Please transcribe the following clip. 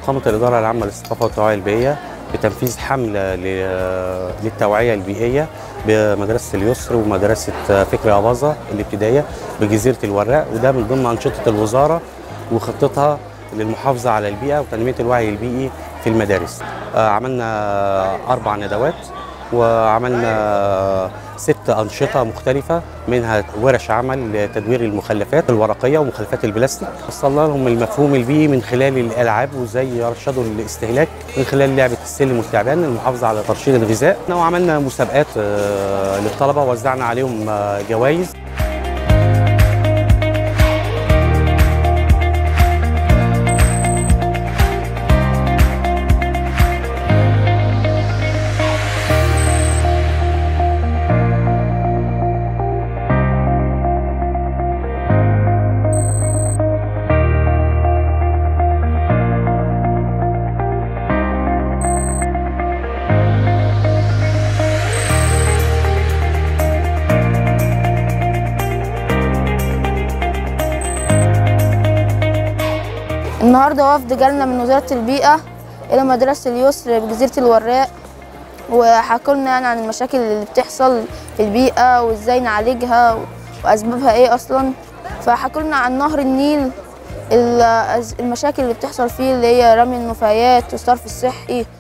قامت الإدارة العامة للثقافة والتوعية البيئية بتنفيذ حملة ل- للتوعية البيئية بمدرسة اليسر ومدرسة فكري أباظة الابتدائية بجزيرة الوراق وده من ضمن أنشطة الوزارة وخطتها للمحافظة على البيئة وتنمية الوعي البيئي في المدارس آه، عملنا أربع ندوات وعملنا ست أنشطة مختلفة منها ورش عمل لتدوير المخلفات الورقية ومخلفات البلاستيك وصلنا لهم المفهوم البيئي من خلال الألعاب وازاي يرشدوا الاستهلاك من خلال لعبة السلم والتعبان المحافظة على ترشيد الغذاء وعملنا مسابقات آه، للطلبة وزعنا عليهم آه، جوائز النهارده وفد جالنا من وزارة البيئة إلى مدرسة اليسر بجزيرة الوراق وحكوا لنا يعني عن المشاكل اللي بتحصل في البيئة وإزاي نعالجها وأسبابها إيه أصلا فحكوا لنا عن نهر النيل ال- المشاكل اللي بتحصل فيه اللي هي رمي النفايات والصرف الصحي